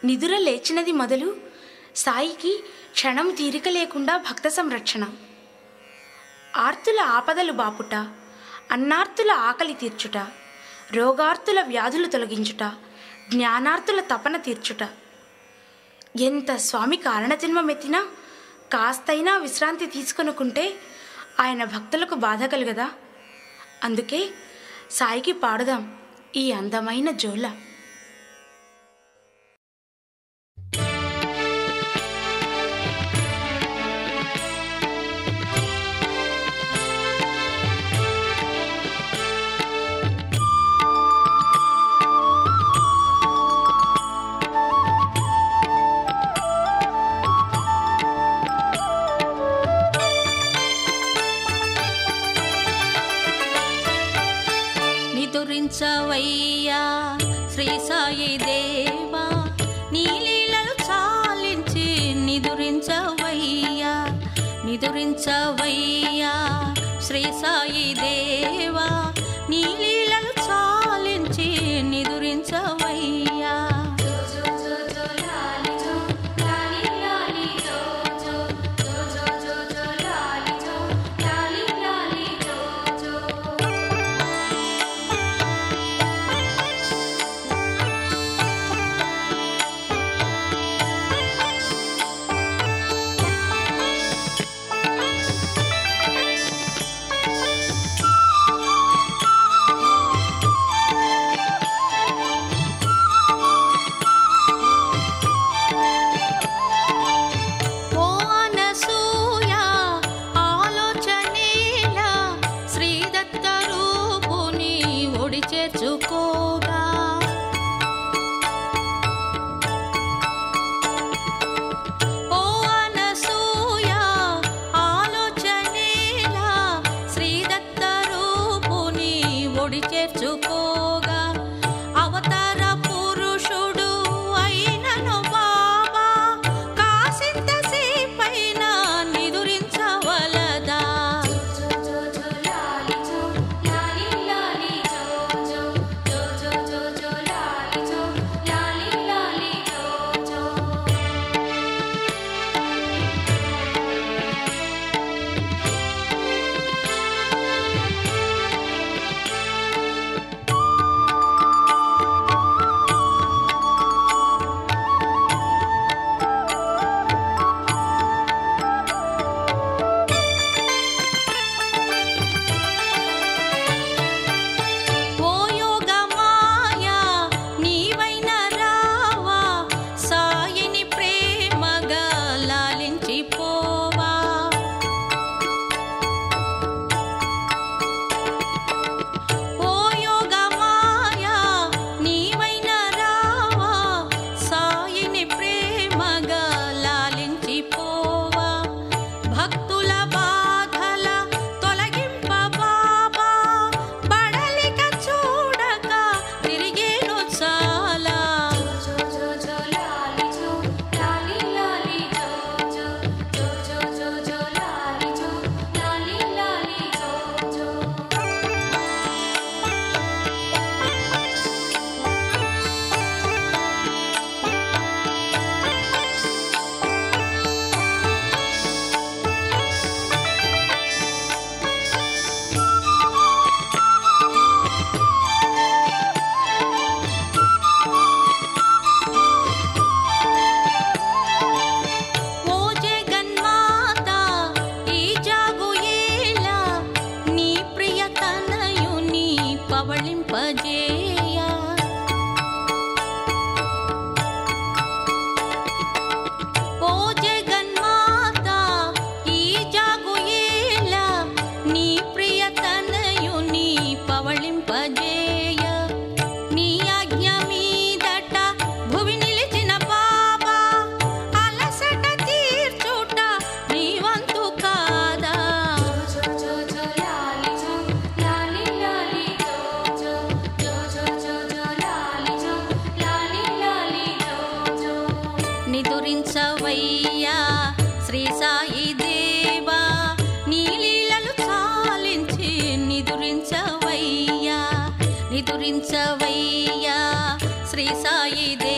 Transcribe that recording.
నిదుర లేచినది మొదలు సాయికి క్షణం తీరిక లేకుండా భక్త సంరక్షణ ఆర్తుల ఆపదలు బాపుట అన్నార్తుల ఆకలి తీర్చుట రోగార్తుల వ్యాధులు తొలగించుట జ్ఞానార్తుల తపన తీర్చుట ఎంత స్వామి కారణజన్మమెత్తినా కాస్తైనా విశ్రాంతి తీసుకొనుకుంటే ఆయన భక్తులకు బాధ కలుగదా అందుకే సాయికి పాడుదాం ఈ అందమైన జోల నిదురించవయ్యా శ్రీ సాయి దేవా నీ లీలలు చాలించి నిదురించవయ్యా నిదురించవయ్యా శ్రీ సాయి దేవా నీ లీలలు చాలించి నిదురించవయ్యా ఓ అనసూయ ఆలోచనేలా శ్రీదత్త రూపుని ఒడి చేర్చుకోగా ఓ అనసూయ ఆలోచనేలా శ్రీదత్త రూపుని ఒడి చేర్చుకోగా అవతార పురుషుడు అయినను బాబా కాసింత సేపైన నిదురించవలదా ఓ యోగమాయా నీవైన రావా సాయిని ప్రేమగా లాలించిపోవా ఓ యోగమాయా నీవైన రావా సాయిని ప్రేమగా లాలించిపోవా భక్తుల బాధల తొలగింప బాబా బడలిక చూడక తిరిగేను చాలా ఓ జగన్మాత ఈ జాగు ఏలా నీ ప్రియతనయుని పవళింపజేయ ఓ జగన్మాత ఈ జాగు ఏలా నీ ప్రియతనయుని పవళింపజేయ నీ ఆజ్ఞ మీదట భువి నిలిచిన బాబా అలసట తీర్చుట నీ వంతు కాదా నిదురించవయ్యా శ్రీ సాయి దేవా నీ లీలలు చాలించి నిదురించవయ్యా నిదురించవయ్యా శ్రీ సాయి దేవా